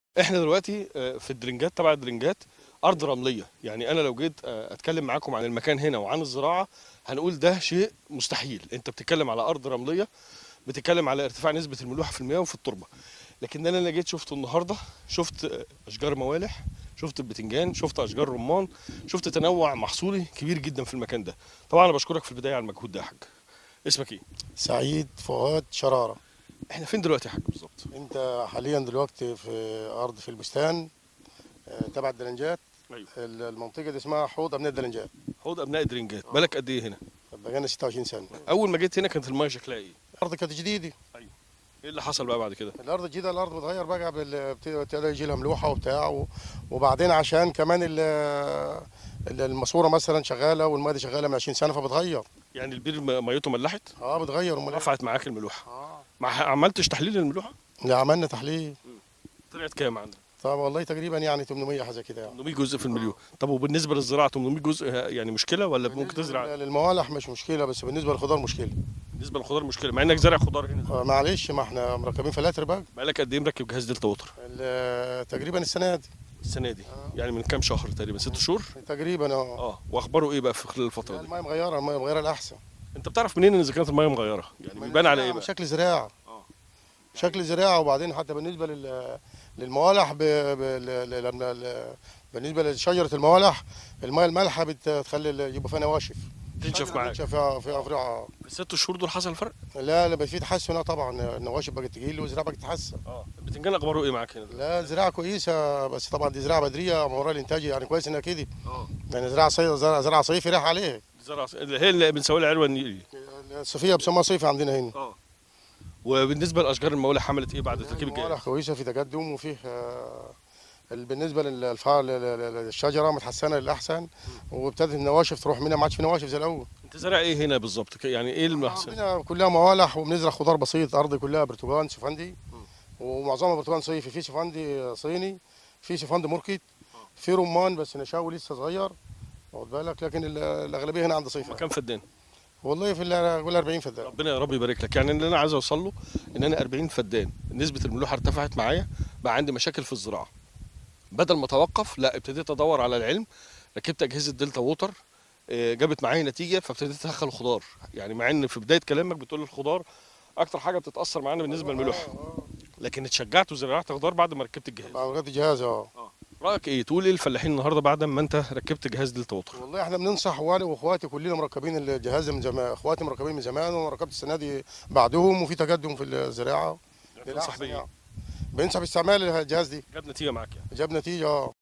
احنا دلوقتي آه، في الدرنجات تبع الدرنجات ارض رمليه يعني انا لو جيت آه، اتكلم معاكم عن المكان هنا وعن الزراعه هنقول ده شيء مستحيل انت بتتكلم على ارض رمليه بتتكلم على ارتفاع نسبه الملوحه في المياه وفي التربه لكن انا اللي جيت شفته النهارده شفت آه، اشجار موالح شفت البتنجان شفت اشجار رمان شفت تنوع محصولي كبير جدا في المكان ده طبعا انا بشكرك في البدايه على المجهود ده يا حاج اسمك ايه سعيد فؤاد شرارة احنا فين دلوقتي يا حاج بالظبط انت حاليا دلوقتي في ارض في البستان آه، تبع الدلنجات ايوه ال- المنطقه دي اسمها حوض ابناء الدلنجات حوض ابناء درنجات بالك قد ايه هنا بقينا 26 سنه اول ما جيت هنا كانت المايه شكلها ايه الارض كانت جديده ايه اللي حصل بقى بعد كده الارض الجديده الارض بتغير بقى بال- بت- ابتدى يجي لها ملوحه وبتاع و- وبعدين عشان كمان ال- ال- الماسوره مثلا شغاله والميه دي شغاله من 20 سنه فبتغير يعني البير م- ميته ملحت اه بتغير امال إيه؟ رفعت معاك الملوحه اه ما ح- عملتش تحليل الملوحه لا عملنا تحليل طلعت كام عندك طب والله تقريبا يعني 800 حاجه كده يعني 800 جزء في المليون طب وبالنسبه للزراعه 800 جزء يعني مشكله ولا ممكن بالنسبة تزرع للموالح مش مشكله بس بالنسبه للخضار مشكله بالنسبه للخضار مشكله مع انك زارع خضار هنا آه، معلش ما احنا مركبين فلاتر بقى بقالك قد ايه مركب جهاز دلتا ووتر ال- تقريبا السنه دي السنه دي آه. يعني من كام شهر تقريبا ست شهور تقريبا اه اه واخباره ايه بقى في خلال الفتره دي المايه مغيره المايه مغيره الاحسن انت بتعرف منين ان اذا كانت الميه مغيره يعني بيبان على ايه بقى شكل زراعه اه شكل زراعه وبعدين حتى بالنسبه لل للموالح ب... ب... ل... ل... لما ال... بالنسبه لشجره الموالح المايه المالحه بتخلي ال- يبقى فيها نواشف تنشف الشجرة معاك تنشف فيها فيها افرع في الست شهور دول حصل فرق لا لا بقى في تحسن آه طبعا النواشف بقت تقيل والزراعه بقت تتحسن اه البتنجان اخباره ايه معاك هنا لا زراعه كويسه بس طبعا دي زراعه بدريه موضوع الانتاج يعني كويس انها كده اه يعني زراعه صيف زراعه زراعه صيفي رايح عليه زرع اللي هي اللي بنسوي لها علوه النيلي الصيفيه بسموها صيفي عندنا هنا اه وبالنسبه لاشجار الموالح عملت ايه بعد تركيب الجهاز الموالح كويسه في تقدم وفيه آه، ال- بالنسبه للفا- لل- لل- للشجره متحسنه للاحسن وابتدت النواشف تروح منها ما عادش في نواشف زي الاول انت زارع ايه هنا بالظبط ك- يعني ايه المحسن عندنا كلها موالح وبنزرع خضار بسيط ارض كلها برتقال سفندي ومعظمها برتقال صيفي في سفندي صيني في سفندي مركت في رمان بس نشاوي لسه صغير واخد بالك لكن ال- الاغلبيه هنا عند صيفي مكان فدان والله في ال- قول 40 فدان ربنا يا رب يبارك لك يعني اللي انا عايز اوصل له ان انا 40 فدان نسبه الملوحه ارتفعت معايا بقى عندي مشاكل في الزراعه بدل ما اتوقف لا ابتديت ادور على العلم ركبت اجهزه دلتا ووتر آه، جابت معايا نتيجه فابتديت ادخل الخضار يعني مع ان في بدايه كلامك بتقول الخضار اكتر حاجه بتتاثر معانا بالنسبه للملوحه لكن اتشجعت وزرعت خضار بعد ما ركبت الجهاز بعد ما ركبت الجهاز اه رايك ايه تقول ايه الفلاحين النهارده بعد ما انت ركبت جهاز دلتا ووتر والله احنا بننصح وانا واخواتي كلنا مركبين الجهاز من زمان اخواتي مركبين من زمان وانا ركبت السنه دي بعدهم وفي تقدم في الزراعه تنصح بيه يعني. بنصح باستعمال الجهاز دي جاب نتيجه معاك يعني جاب نتيجه اه